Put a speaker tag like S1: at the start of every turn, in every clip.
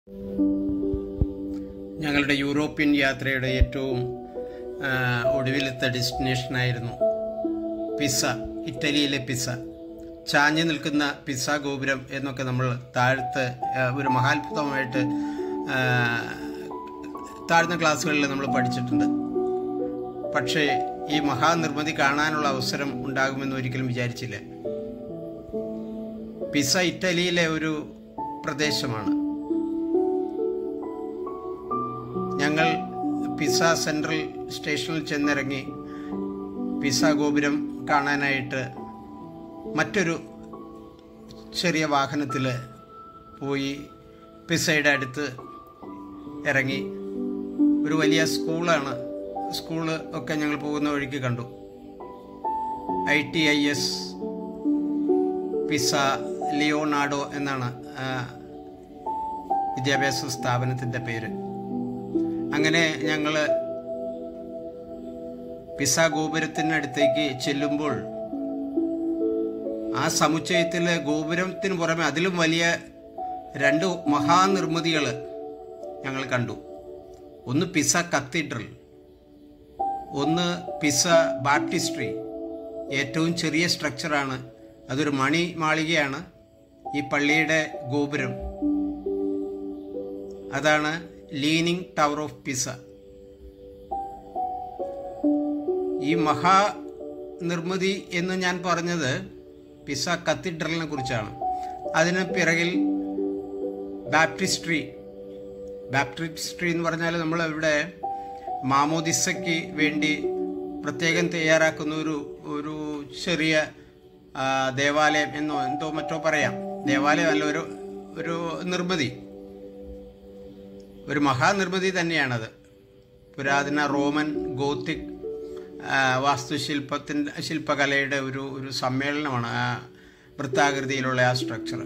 S1: ഞങ്ങളുടെ യൂറോപ്യൻ യാത്രയുടെ ഏറ്റവും ആ, ഒടുവിലത്തെ ഡെസ്റ്റിനേഷനായിരുന്നു പിസ ഇറ്റലിയിലെ പിസ ചാഞ്ഞു നിൽക്കുന്ന പിസ ഗോപുരം എന്നൊക്കെ നമ്മൾ താഴത്ത് ആ, ഒരു മഹാത്ഭുതമായിട്ട് ആ, താഴ്ന്ന ക്ലാസ്സുകളിൽ നമ്മൾ പഠിച്ചിട്ടുണ്ട് പക്ഷേ ഈ മഹാനിർമ്മിതി കാണാനുള്ള അവസരം ഉണ്ടാകുമെന്ന് ഒരിക്കലും വിചാരിച്ചില്ല പിസ ഇറ്റലിയിലെ ഒരു പ്രദേശമാണ് ഞങ്ങൾ പിസ സെൻട്രൽ സ്റ്റേഷനിൽ ചെന്നിറങ്ങി പിസ ഗോപുരം കാണാനായിട്ട് മറ്റൊരു ചെറിയ വാഹനത്തിൽ പോയി പിസയുടെ അടുത്ത് ഇറങ്ങി ഒരു വലിയ സ്കൂളാണ് സ്കൂള് ഒക്കെ ഞങ്ങൾ പോകുന്ന വഴിക്ക് കണ്ടു I T I S Pisa Leonardo എന്നാണ് ആ, വിദ്യാഭ്യാസ സ്ഥാപനത്തിൻ്റെ പേര് അങ്ങനെ ഞങ്ങൾ പിസ ഗോപുരത്തിനടുത്തേക്ക് ചെല്ലുമ്പോൾ ആ സമുച്ചയത്തിലെ ഗോപുരത്തിന് പുറമെ അതിലും വലിയ രണ്ട് മഹാനിർമ്മിതികൾ ഞങ്ങൾ കണ്ടു ഒന്ന് പിസ കത്തീഡ്രൽ ഒന്ന് പിസ ബാപ്റ്റിസ്ട്രി ഏറ്റവും ചെറിയ സ്ട്രക്ചറാണ് അതൊരു മണി മാളികയാണ് ഈ പള്ളിയുടെ ഗോപുരം അതാണ് ലീനിങ് ടവർ ഓഫ് പിസ ഈ മഹാ നിർമ്മിതി എന്ന് ഞാൻ പറഞ്ഞത് പിസ കത്തീഡ്രലിനെ കുറിച്ചാണ് അതിന് പിറകിൽ ബാപ്റ്റിസ്ട്രി ബാപ്റ്റിസ്ട്രി എന്ന് പറഞ്ഞാൽ നമ്മൾ ഇവിടെ മാമോദിസയ്ക്ക് വേണ്ടി പ്രത്യേകം തയ്യാറാക്കുന്ന ഒരു ഒരു ചെറിയ ആ, ദേവാലയം എന്നോ എന്തോ മറ്റോ പറയാം ദേവാലയം അല്ല ഒരു ഒരു നിർമ്മിതി ഒരു മഹാനിർമ്മിതി തന്നെയാണത് പുരാതന റോമൻ ഗോത്തിക് ആ, വാസ്തുശില്പത്തിൻ്റെ ശില്പകലയുടെ ഒരു ഒരു സമ്മേളനമാണ് ആ വൃത്താകൃതിയിലുള്ള ആ സ്ട്രക്ചർ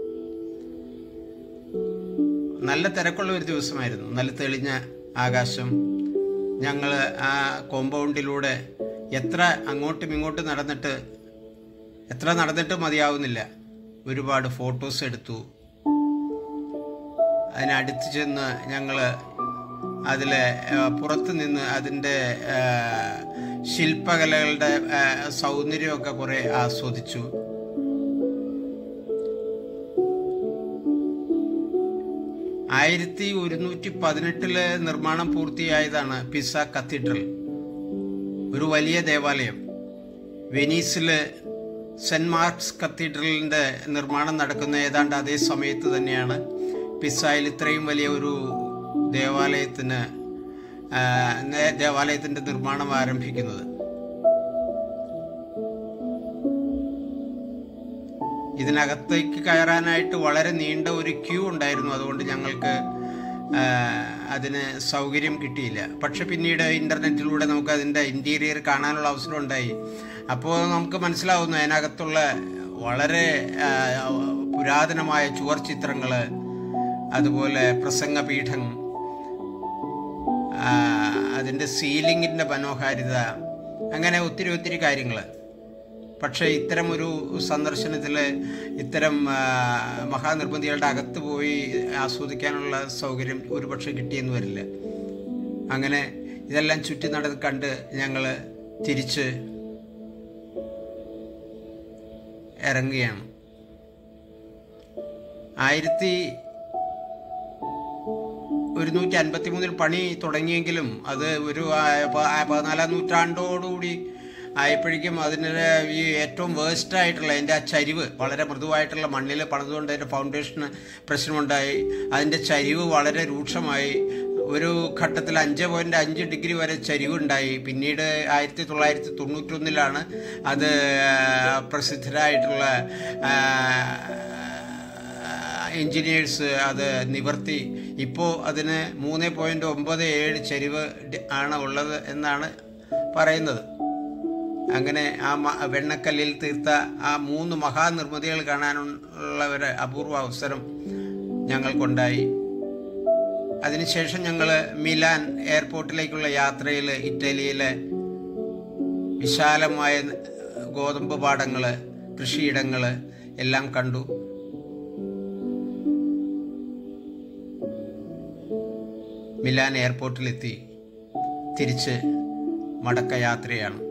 S1: നല്ല തിരക്കുള്ള ഒരു ദിവസമായിരുന്നു നല്ല തെളിഞ്ഞ ആകാശം ഞങ്ങൾ ആ കോമ്പൗണ്ടിലൂടെ എത്ര അങ്ങോട്ടും ഇങ്ങോട്ടും നടന്നിട്ട് എത്ര നടന്നിട്ട് മതിയാവുന്നില്ല ഒരുപാട് ഫോട്ടോസ് എടുത്തു അതിനടുത്ത് ചെന്ന് ഞങ്ങൾ അതിൽ പുറത്ത് നിന്ന് അതിൻ്റെ ആ, ശില്പകലകളുടെ ആ, സൗന്ദര്യമൊക്കെ കുറേ ആസ്വദിച്ചു ആയിരത്തി ഒരുന്നൂറ്റി പതിനെട്ടില് നിർമ്മാണം പൂർത്തിയായതാണ് പിസ കത്തീഡ്രൽ ഒരു വലിയ ദേവാലയം വെനീസില് സെൻറ് മാർക്സ് കത്തീഡ്രലിൻ്റെ നിർമ്മാണം നടക്കുന്ന ഏതാണ്ട് അതേ സമയത്ത് തന്നെയാണ് പിസായിൽ ഇത്രയും വലിയ ഒരു ദേവാലയത്തിന് ആ, നേ- ദേവാലയത്തിൻ്റെ നിർമ്മാണം ആരംഭിക്കുന്നത് ഇതിനകത്തേക്ക് കയറാനായിട്ട് വളരെ നീണ്ട ഒരു ക്യൂ ഉണ്ടായിരുന്നു അതുകൊണ്ട് ഞങ്ങൾക്ക് ആ, അതിന് സൗകര്യം കിട്ടിയില്ല പക്ഷെ പിന്നീട് ഇൻ്റർനെറ്റിലൂടെ നമുക്ക് അതിൻ്റെ ഇൻറ്റീരിയർ കാണാനുള്ള അവസരം ഉണ്ടായി അപ്പോൾ നമുക്ക് അതിനകത്തുള്ള അതിനകത്തുള്ള വളരെ ആ, പുരാതനമായ ചുവർ ചിത്രങ്ങൾ അതുപോലെ പ്രസംഗപീഠം ആ, അതിൻ്റെ സീലിങ്ങിൻ്റെ മനോഹാരിത അങ്ങനെ ഒത്തിരി ഒത്തിരി കാര്യങ്ങൾ പക്ഷേ ഇത്തരം ഒരു സന്ദർശനത്തിൽ ഇത്തരം ആ, മഹാനിർമ്മിതികളുടെ അകത്ത് പോയി ആസ്വദിക്കാനുള്ള സൗകര്യം ഒരുപക്ഷെ കിട്ടിയെന്ന് വരില്ല അങ്ങനെ ഇതെല്ലാം ചുറ്റി നട കണ്ട് ഞങ്ങൾ തിരിച്ച് ഇറങ്ങുകയാണ് ആയിരത്തി ഒരുന്നൂറ്റി അൻപത്തി മൂന്നിൽ പണി തുടങ്ങിയെങ്കിലും അത് ഒരു ആ, പ- ആ, പതിനാലാം നൂറ്റാണ്ടോടുകൂടി ആയപ്പോഴേക്കും അതിന് ഈ ഏറ്റവും വേസ്റ്റ് ആയിട്ടുള്ള അതിൻ്റെ ആ ചരിവ് വളരെ മൃദുവായിട്ടുള്ള മണ്ണിൽ പണിതുകൊണ്ട് അതിൻ്റെ ഫൗണ്ടേഷന് പ്രശ്നമുണ്ടായി അതിൻ്റെ ചരിവ് വളരെ രൂക്ഷമായി ഒരു ഘട്ടത്തിൽ അഞ്ച് പോയിൻറ്റ് അഞ്ച് ഡിഗ്രി വരെ ചരിവുണ്ടായി പിന്നീട് ആയിരത്തി തൊള്ളായിരത്തി തൊണ്ണൂറ്റൊന്നിലാണ് അത് ആ, പ്രസിദ്ധരായിട്ടുള്ള ആ, എൻജിനീയേഴ്സ് അത് നിവർത്തി ഇപ്പോൾ അതിന് മൂന്ന് പോയിൻറ്റ് ഒമ്പത് ഏഴ് ചരിവ് ഡി- ആണ് ഉള്ളത് എന്നാണ് പറയുന്നത് അങ്ങനെ ആ മ- വെണ്ണക്കല്ലിൽ തീർത്ത ആ മൂന്ന് മഹാനിർമ്മിതികൾ കാണാനുള്ള ഒരു അപൂർവ അവസരം ഞങ്ങൾക്കുണ്ടായി അതിനുശേഷം ഞങ്ങൾ മിലാൻ എയർപോർട്ടിലേക്കുള്ള യാത്രയിൽ ഇറ്റലിയിലെ വിശാലമായ ഗോതമ്പ് പാടങ്ങൾ കൃഷിയിടങ്ങൾ എല്ലാം കണ്ടു മിലാൻ എയർപോർട്ടിലെത്തി തിരിച്ച് മടക്കയാത്രയാണ്